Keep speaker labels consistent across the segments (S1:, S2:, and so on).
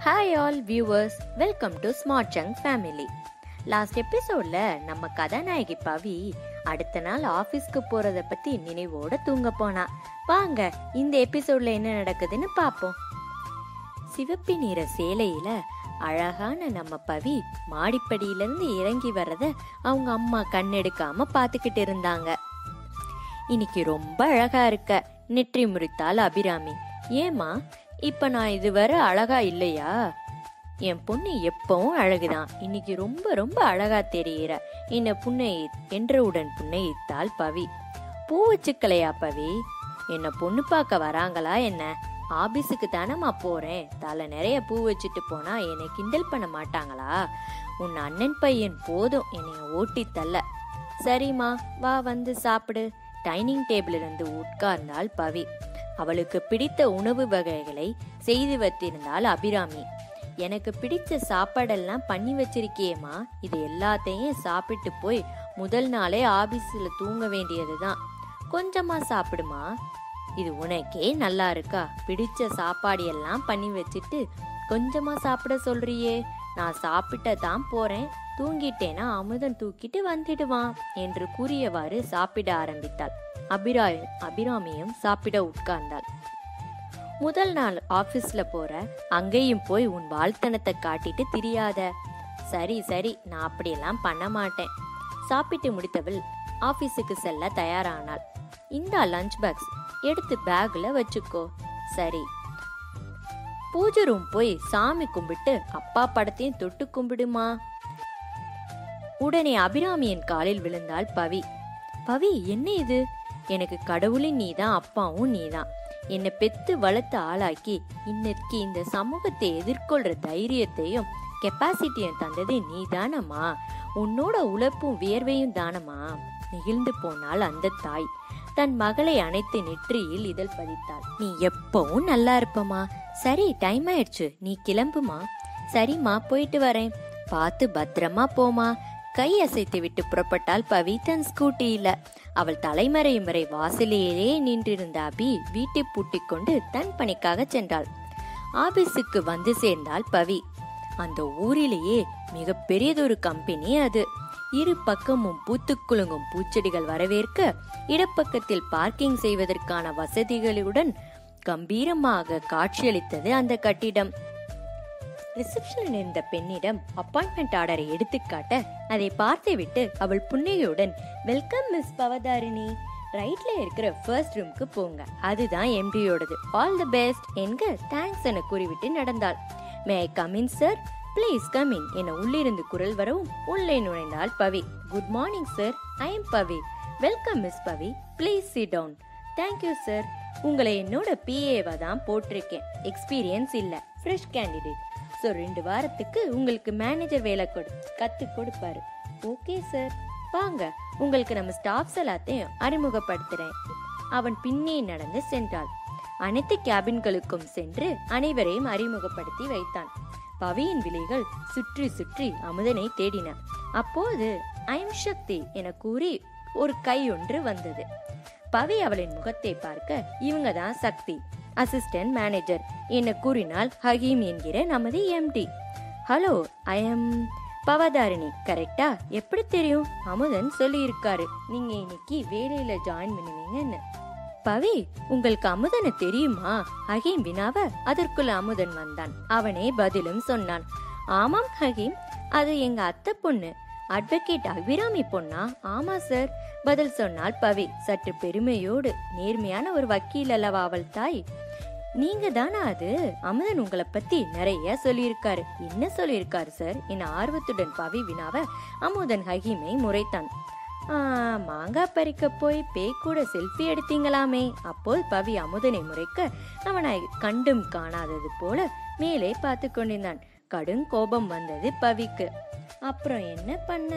S1: hi all viewers welcome to smart junk family last எபிசோட்ல நம்ம கதாநாயகி பவி அடுத்த நாள் ஆபீஸ்க்கு போறத பத்தி நினைவோட தூங்க போனா வாங்க இந்த எபிசோட்ல என்ன நடக்குதுன்னு பாப்போம் சிவப்பு நிற சேலையில அழகான நம்ம பவி மாடிப்படியிலிருந்து இறங்கி வர்றத அவங்க அம்மா கண்ணெடுக்காம பாத்துக்கிட்டு இருந்தாங்க இன்னைக்கு ரொம்ப அழகா இருக்க நெற்றி முறித்தாள் அபிராமி ஏமா இப்ப நான் இதுவரை அழகா இல்லையா என் பொண்ணு எப்பவும் அழகுதான் இன்னைக்கு ரொம்ப ரொம்ப அழகா தெரிகிற என்ன புன்னை என்றவுடன் புன்னையித்தாள் பவி பூ வச்சுக்கலையா பவி என்ன பொண்ணு பார்க்க வராங்களா என்ன ஆபீஸுக்கு தானம்மா போறேன் தலை நிறைய பூ வச்சுட்டு போனா என்னை கிண்டல் பண்ண மாட்டாங்களா உன் அண்ணன் பையன் போதும் என்னைய ஓட்டி தள்ள சரிம்மா வா வந்து சாப்பிடு டைனிங் டேபிள் இருந்து உட்கார்ந்தாள் பவி அவளுக்கு பிடித்த உணவு வகைகளை செய்து வைத்திருந்தாள் அபிராமி எனக்கு பிடிச்ச சாப்பாடெல்லாம் பண்ணி வச்சிருக்கியேம்மா இது எல்லாத்தையும் சாப்பிட்டு போய் முதல் நாளே ஆபீஸ்ல தூங்க வேண்டியதுதான் கொஞ்சமா சாப்பிடுமா இது உனக்கே நல்லா இருக்கா பிடிச்ச சாப்பாடு எல்லாம் பண்ணி வச்சுட்டு கொஞ்சமா சாப்பிட சொல்றியே நான் சாப்பிட்ட தான் போறேன் தூங்கிட்டேனா அமுதன் தூக்கிட்டு வந்துடுவான் என்று கூறியவாறு சாப்பிட ஆரம்பித்தாள் அபிராய் அபிராமியும் சாப்பிட உட்கார்ந்தாள் முதல் நாள் ஆபீஸ்ல போற அங்கேயும் போய் உன் வாழ்த்தனத்தை காட்டிட்டு திரியாத சரி சரி நான் அப்படியெல்லாம் பண்ண மாட்டேன் சாப்பிட்டு முடித்தவள் ஆபீஸுக்கு செல்ல தயாரானாள் இந்த லஞ்ச் பாக்ஸ் எடுத்து பேக்ல வச்சுக்கோ சரி பூஜை ரூம் போய் சாமி கும்பிட்டு அப்பா படத்தையும் தொட்டு கும்பிடுமா உடனே அபிராமியின் காலில் விழுந்தாள் பவி பவி என்ன இது எனக்கு கடவுளின் நீதான் அப்பாவும் நீதான் என்னை பெத்து வளர்த்து ஆளாக்கி இன்னைக்கு இந்த சமூகத்தை எதிர்கொள்ற தைரியத்தையும் கெப்பாசிட்டியும் தந்தது நீ தானம்மா உன்னோட உழைப்பும் வியர்வையும் தானம்மா நெகிழ்ந்து போனால் அந்த தாய் தன் மகளை அணைத்து நெற்றியில் இதழ் பதித்தாள் நீ எப்பவும் நல்லா இருப்பமா சரி டைம் ஆயிடுச்சு நீ கிளம்புமா சரிம்மா போயிட்டு வரேன் பார்த்து பத்திரமா போமா கை அசைத்து விட்டு புறப்பட்டால் பவி தன் ஸ்கூட்டியில அவள் தலைமறையும் வரை வாசலிலேயே நின்றிருந்த அபி வீட்டை பூட்டிக் கொண்டு தன் பணிக்காக சென்றாள் ஆபீஸுக்கு வந்து சேர்ந்தாள் பவி அந்த ஊரிலேயே மிக பெரியதொரு கம்பெனி அது இரு பக்கமும் பூத்து குலுங்கும் பூச்செடிகள் வரவேற்க இடப்பக்கத்தில் பார்க்கிங் செய்வதற்கான வசதிகளுடன் கம்பீரமாக காட்சியளித்தது அந்த கட்டிடம் ரிசப்ஷனில் இருந்த பெண்ணிடம் அப்பாயின்மெண்ட் ஆர்டரை எடுத்துக்காட்ட அதை பார்த்துவிட்டு அவள் புன்னகையுடன் வெல்கம் மிஸ் பவதாரிணி ரைட்ல இருக்கிற ஃபர்ஸ்ட் ரூம்க்கு போங்க அதுதான் எம்டியோடது ஆல் தி பெஸ்ட் என்க தேங்க்ஸ் என கூறிவிட்டு நடந்தாள் may I come in sir please come in என உள்ளிருந்து குரல் வரவும் உள்ளே நுழைந்தாள் Pavi good morning sir I am Pavi welcome miss Pavi please sit down thank you sir உங்களை என்னோட பிஏவா தான் போட்டிருக்கேன் எக்ஸ்பீரியன்ஸ் இல்ல ஃப்ரெஷ் கேண்டிடேட் ஸோ ரெண்டு வாரத்துக்கு உங்களுக்கு மேனேஜர் வேலை கொடு கத்து கொடுப்பாரு ஓகே சார் வாங்க உங்களுக்கு நம்ம ஸ்டாஃப்ஸ் எல்லாத்தையும் அறிமுகப்படுத்துறேன் அவன் பின்னே நடந்து சென்றாள் அனைத்து கேபின்களுக்கும் சென்று அனைவரையும் அறிமுகப்படுத்தி வைத்தான் பவியின் விழிகள் சுற்றி சுற்றி அமுதனை தேடின அப்போது ஐம் சக்தி என கூறி ஒரு கை ஒன்று வந்தது பவி அவளின் முகத்தை பார்க்க இவங்க தான் சக்தி அசிஸ்டன்ட் மேனேஜர் என கூறினால் ஹகீம் என்கிற நமது MD hello I am Bhavatharini கரெக்டா எப்படி தெரியும் அமுதன் சொல்லி இருக்காரு நீங்க இன்னைக்கு வேலையில ஜாயின் பண்ணுவீங்கன்னு பவி உங்களுக்கு அமுதனை தெரியுமா ஹகீம் வினாவ அதற்குள்ள அமுதன் வந்தான் அவனே பதிலும் சொன்னான் ஆமாம் ஹகீம் அது எங்க அத்தை பொண்ணு அட்வொகேட் அபிராமி பொண்ணா ஆமா சார் பதில் சொன்னால் பவி சற்று பெருமையோடு நேர்மையான ஒரு வக்கீல் அல்லவா அவள் தாய் நீங்க தானா அது அமுதன் உங்களை பத்தி நிறைய சொல்லியிருக்காரு என்ன சொல்லியிருக்காரு சார் என ஆர்வத்துடன் பவி வினாவ அமுதன் ஹகீமை முறைத்தான் "ஆ, மாங்காய் பறிக்க போய் பேய் கூட செல்ஃபி எடுத்தீங்களாமே அப்போது பவி அமுதனை முறைக்க அவனை கண்டும் காணாதது போல மேலே பார்த்து கொண்டிருந்தான் கடும் கோபம் வந்தது பவிக்கு அப்புறம் என்ன பண்ண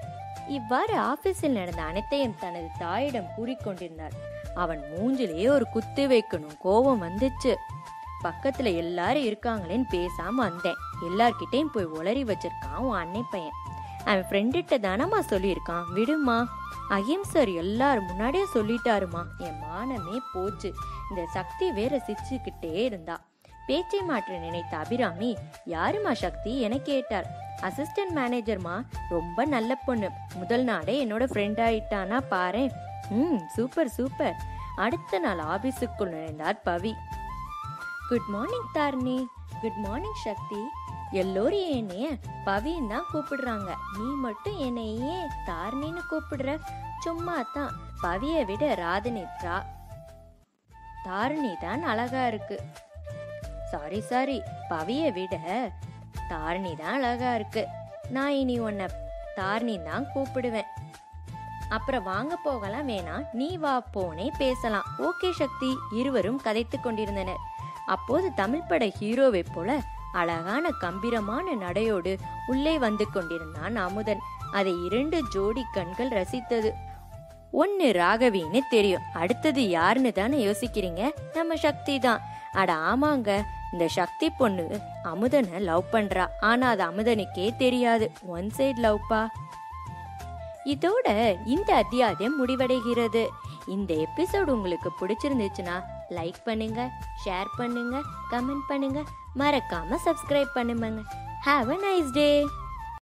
S1: இவ்வாறு ஆபீஸில் நடந்த அனைத்தையும் தனது தாயிடம் கூறிக்கொண்டிருந்தார் அவன் மூஞ்சிலேயே ஒரு குத்து வைக்கணும் கோபம் வந்துச்சு பக்கத்துல எல்லாரும் இருக்காங்களேன்னு பேசாம வந்தேன் எல்லார்கிட்டயும் போய் உளறி வச்சிருக்கான் உன் அன்னை பையன் அவன் ஃப்ரெண்டுகிட்ட தானம்மா சொல்லியிருக்கான் விடுமா அஹிம் சார் எல்லாரும் முன்னாடியே சொல்லிட்டாருமா என் மானமே போச்சு இந்த சக்தி வேற சிரிச்சுக்கிட்டே இருந்தா பேச்சை மாற்ற நினைத்த அபிராமி யாருமா சக்தி என கேட்டார் அசிஸ்டன்ட் மேனேஜர்மா ரொம்ப நல்ல பொண்ணு முதல் நாளே என்னோட ஃப்ரெண்ட் ஆயிட்டானா பாரேன் ம் சூப்பர் சூப்பர் அடுத்த நாள் ஆபீஸுக்குள் நுழைந்தார் Pavi good morning Tharini good morning Sakthi எல்லோரும் என்னைய பவின்னு தான் கூப்பிடுறாங்க நீ மட்டும் என்னை ஏன் தாரிணின்னு கூப்பிடுற சும்மா தான் பவியை விட ராதினி ரா தாரிணி தான் அழகா இருக்கு சாரி சாரி பவியை விட தாரிணி தான் அழகா இருக்கு நான் இனி உன்னை தாரிணி தான் கூப்பிடுவேன் அப்புறம் வாங்க போகலாம் வேணாம் நீ வா போனே பேசலாம் ஓகே சக்தி இருவரும் கதைத்துக் கொண்டிருந்தனர் அப்போது தமிழ் பட ஹீரோவை போல அழகான கம்பீரமான நடையோடு உள்ளே வந்து கொண்டிருந்தான் அமுதன் அதை இரண்டு ஜோடி கண்கள் ரசித்தது ஒன்னு ராகவின்னு தெரியும் அடுத்தது யாருன்னு தானே யோசிக்கிறீங்க நம்ம சக்தி தான் அட ஆமாங்க இந்த சக்தி பொண்ணு அமுதனை லவ் பண்றா ஆனா அது அமுதனுக்கே தெரியாது ஒன் சைடு லவ்ப்பா இதோட இந்த அத்தியாயம் முடிவடைகிறது இந்த எபிசோடு உங்களுக்கு பிடிச்சிருந்துச்சுன்னா லைக் பண்ணுங்க ஷேர் பண்ணுங்க கமெண்ட் பண்ணுங்க மறக்காம சப்ஸ்கிரைப் பண்ணுங்க ஹாவ் அ நைஸ் டே